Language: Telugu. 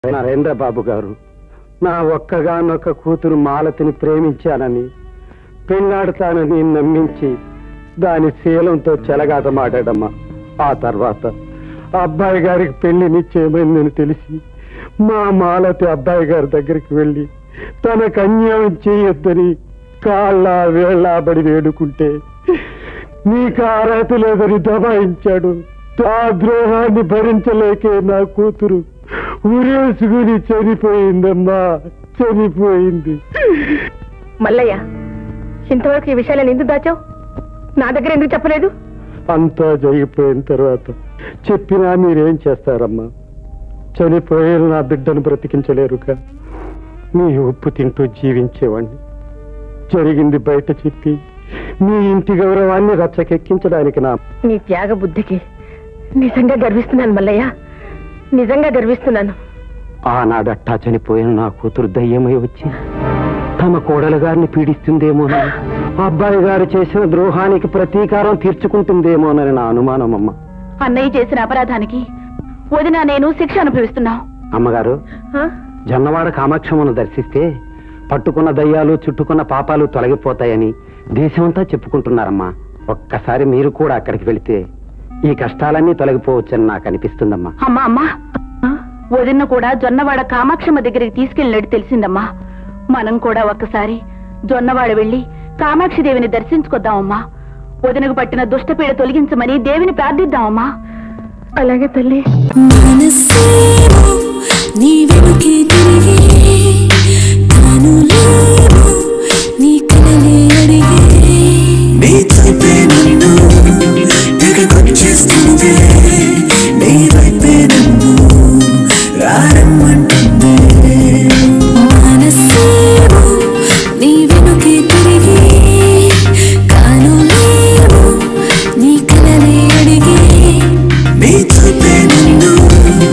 నరేంద్ర బాబు గారు నా ఒక్కగానొక్క కూతురు మాలతిని ప్రేమించానని పెళ్ళాడతానని నమ్మించి దాని శీలంతో చెలగాటమాడాడమ్మా ఆ తర్వాత అబ్బాయి గారికి పెళ్లి నిశ్చయమైందని తెలిసి మా మాలతి అబ్బాయి గారి దగ్గరికి వెళ్ళి తనకు అన్యాయం చేయొద్దని కాళ్ళ వేళ్ళబడి వేడుకుంటే నీకు అర్హత లేదని దబాయించాడు ఆ ద్రోహాన్ని భరించలేకే నా కూతురు ఉరేసుకుని చనిపోయిందమ్మా చనిపోయింది మల్లయ్య ఇంతవరకు ఈ విషయాలను ఎందుకు దాచావు నా దగ్గర ఎందుకు చెప్పలేదు అంతా జరిగిపోయిన తర్వాత చెప్పినా మీరేం చేస్తారమ్మా చనిపోయిన నా బిడ్డను బ్రతికించలేరుగా మీ ఉప్పు తింటూ జీవించేవాణ్ణి జరిగింది బయట చెప్పి మీ ఇంటి గౌరవాన్ని రచ్చకెక్కించడానికి నా నీ త్యాగ బుద్ధికి నిజంగా గర్విస్తున్నాను మల్లయ్య నిజంగా గర్విస్తున్నాను ఆనాడట్టా చనిపోయిన నా కూతురు దయ్యమై వచ్చి తమ కోడలు గారిని పీడిస్తుందేమోనని అబ్బాయి గారు చేసిన ద్రోహానికి ప్రతీకారం తీర్చుకుంటుందేమోనని నా అనుమానం అమ్మ అన్నయ్య చేసిన అపరాధానికి వదిన నేను శిక్ష అనుభవిస్తున్నాం అమ్మగారు జొన్నవాడ కామాక్షమ్మను దర్శిస్తే పట్టుకున్న దయ్యాలు చుట్టుకున్న పాపాలు తొలగిపోతాయని దేశమంతా చెప్పుకుంటున్నారమ్మా ఒక్కసారి మీరు కూడా అక్కడికి వెళితే ఈ కష్టాలన్నీ తొలగిపోవచ్చని నాకు అనిపిస్తుందమ్మా అమ్మా అమ్మా వదిన కూడా జొన్నవాడ కామాక్షమ్మ దగ్గరికి తీసుకెళ్ళినట్టు తెలిసిందమ్మా మనం కూడా ఒక్కసారి జొన్నవాడ వెళ్ళి కామాక్షిదేవిని దర్శించుకొద్దామమ్మా వదినకు పట్టిన దుష్టపీడ తొలగించమని దేవిని ప్రార్థిద్దామమ్మా అలాగే తల్లి మనసేమో